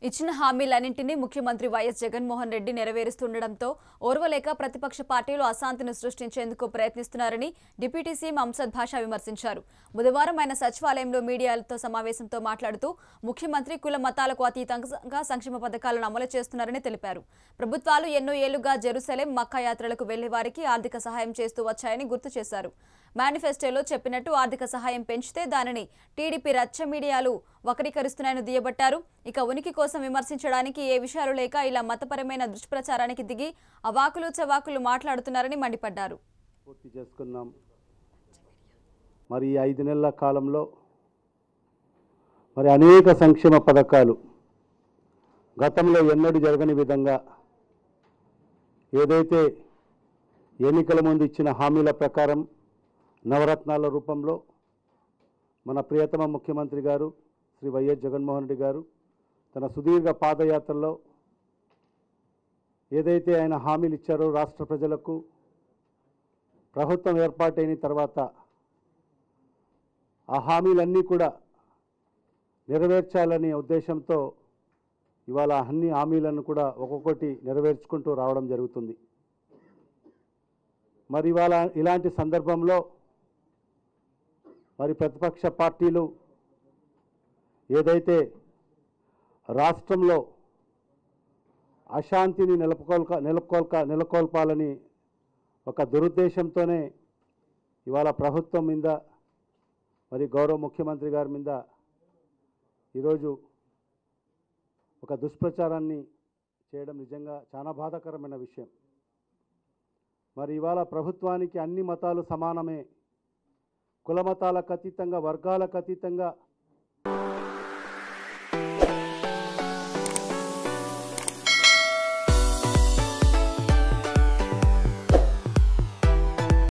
ఇచ్చిన హామీలన్నింటినీ ముఖ్యమంత్రి వైఎస్ జగన్మోహన్ రెడ్డి నెరవేరుస్తుండటంతో ఓర్వలేక ప్రతిపక్ష పార్టీలు అశాంతిని సృష్టించేందుకు ప్రయత్నిస్తున్నారని డిప్యూటీ సీఎం అంసద్ భాష విమర్శించారు బుధవారం ఆయన సచివాలయంలో మీడియాలతో సమావేశంతో మాట్లాడుతూ ముఖ్యమంత్రి కుల మతాలకు అతీతంగా సంక్షేమ పథకాలను అమలు చేస్తున్నారని తెలిపారు ప్రభుత్వాలు ఎన్నో ఏళ్లుగా జెరూసలేం మక్కా యాత్రలకు వెళ్లే వారికి ఆర్థిక సహాయం చేస్తూ వచ్చాయని గుర్తు చేశారు మేనిఫెస్టోలో చెప్పినట్టు ఆర్థిక సహాయం పెంచితే దానిని టీడీపీ రచ్చ మీడియాలు వక్రీకరిస్తున్నాయని దుయ్యబట్టారు ఇక ఉనికి కోసం విమర్శించడానికి ఏ విషయాలు లేక ఇలా మతపరమైన దుష్ప్రచారానికి దిగి అవాకులు చవాకులు మాట్లాడుతున్నారని మండిపడ్డారు పూర్తి చేసుకున్నాం మరి ఈ ఐదు నెలల కాలంలో మరి అనేక సంక్షేమ పథకాలు గతంలో ఎన్నడూ జరగని విధంగా ఏదైతే ఎన్నికల ముందు ఇచ్చిన హామీల ప్రకారం నవరత్నాల రూపంలో మన ప్రియతమ ముఖ్యమంత్రి గారు శ్రీ వైఎస్ జగన్మోహన్ రెడ్డి గారు తన సుదీర్ఘ పాదయాత్రలో ఏదైతే ఆయన హామీలు ఇచ్చారో రాష్ట్ర ప్రజలకు ప్రభుత్వం ఏర్పాటైన తర్వాత ఆ హామీలన్నీ కూడా నెరవేర్చాలనే ఉద్దేశంతో ఇవాళ అన్ని హామీలను కూడా ఒక్కొక్కటి నెరవేర్చుకుంటూ రావడం జరుగుతుంది మరి ఇవాళ ఇలాంటి సందర్భంలో మరి ప్రతిపక్ష పార్టీలు ఏదైతే రాష్ట్రంలో అశాంతిని నెలకొల్క నెలకొల్క నెలకొల్పాలని ఒక దురుద్దేశంతోనే ఇవాళ ప్రభుత్వం మీద మరి గౌరవ ముఖ్యమంత్రి గారి మీద ఈరోజు ఒక దుష్ప్రచారాన్ని చేయడం నిజంగా చాలా బాధాకరమైన విషయం మరి ఇవాళ ప్రభుత్వానికి అన్ని మతాలు సమానమే కుల మతాలకు అతీతంగా వర్గాలకు అతీతంగా